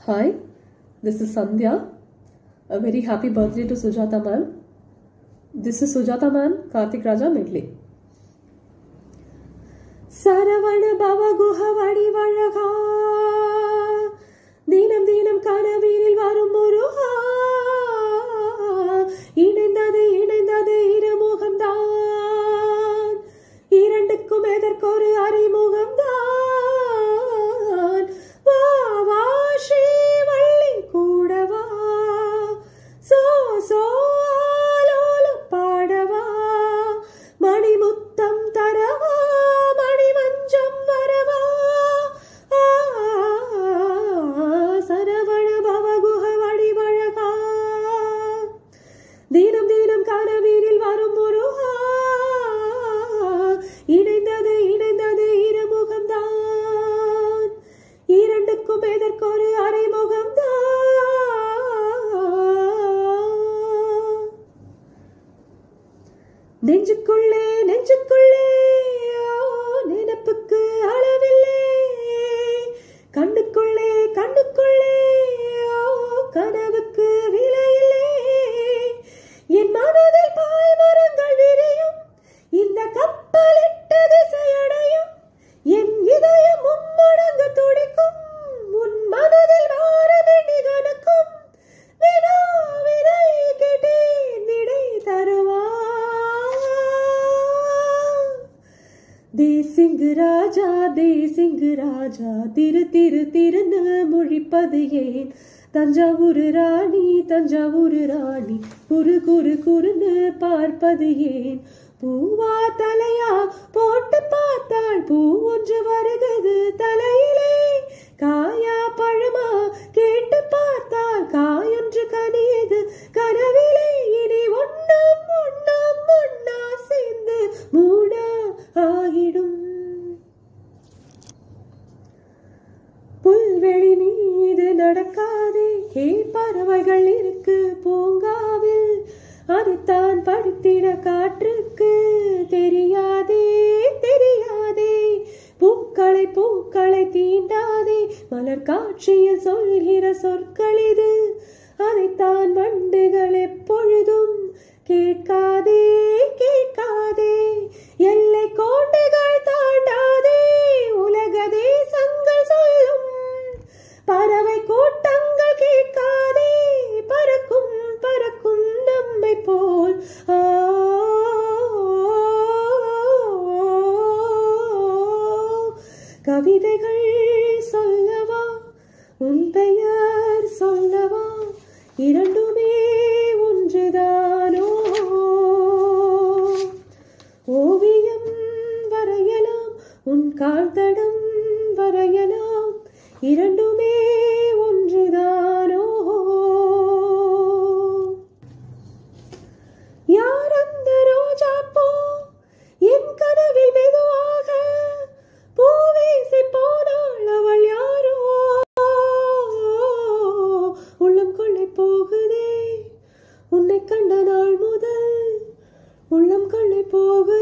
Hi, this is Sandhya. A very happy birthday to Sujata ma'am. This is Sujata ma'am, Karthik Raja medley. Saravana பவகுஹ வடிவழகா தினம் தினம் கனவீரில் வரும் முருகா இணைந்தது இணைந்தது இருமுகம்தான் இரண்டுக்கும் எதற்கொரு அறிமுகம்தான் வா வா ஸ்ரீவள்ளி கூடவா சோ சோ ஆலோலம் பாடவா மணிமுத்தம் தரவா மணிமஞ்சம் வரவா ஆ, சரவண பவகுஹ வடிவழகா தினம் தினம் கனவீரில் வரும் முருகா இணைந்தது இணைந்தது இருமுகம்தான் இரண்டுக்கும் எதற்கொரு அறிமுகம்தான் நெஞ்சுக்குள்ளே நெஞ்சுக்குள்ளே ஓ, நினப்புக்கு அளவில்லை கண்ணுக்குள்ளே கண்ணுக்குள்ளே ஓ, கனவுக்கு விலையில்லை என் மனதில் பாய்மரங்கள் விரியும் இந்த கப்பலிட்ட திசையடையும் என் இதயம் மும்மடங்கு துடிக்கும் உன் மனதில் வாரமெண்ணி கணக்கும் வினா வினை கேட்டேன் விடை தருவா தேசிங்கு ராஜா தேசிங்கு ராஜா திரு திரு திருன்னு முழிப்பது ஏன் தஞ்சாவூர் ராணி தஞ்சாவூர் ராணி குறு குறு குறுன்னு பார்ப்பது ஏன் பூவா தலையா போட்டு பார்த்தாள் பூ ஒன்று வருகிறது தலையிலே காயா பழமா கேட்டு பார்த்தால் காயொன்று கனியது கனவிலே இனி ஒண்ணாம் ஒண்ணாம் ஒண்ணா சேர்ந்து மூணா ஆகிடும் புல்வெளி மீது நடக்காதே ஏ பறவைகள் இருக்கு பூங்காவில் அதுதான் படுத்திட காற்றுக்கு தெரியாதே தெரியாதே பூக்களை பூக்களை தீண்டாதே மலர் காட்சியில் சொல்கிற சொற்கள் இது அதைத்தான் வண்டுகள் எப்பொழுதும் கேட்காதே கேட்காதே எல்லை கோட்டைகள் தாண்டாதே உலக தேசங்கள் சொல்லும் பறவை கூட்டங்கள் கேட்காதே பறக்கும் பறக்கும் நம்மை போல் ஆ கவிதைகள் சொல்லவா உன் பெயர் சொல்லவா இரண்டுமே ஒன்றுதானோ ஓவியம் வரையலாம் உன் கால்தடம் வரையலாம் இரண்டுமே ஒன்றுதானோ யார் அந்த ரோஜா பூ என் கனவில் மெதுவாக பூவேசி போனாள் அவள் யாரோ உள்ளம் கொள்ளை போகுதே உன்னை கண்ட நாள் முதல் உள்ளம் கொள்ளை போகுதே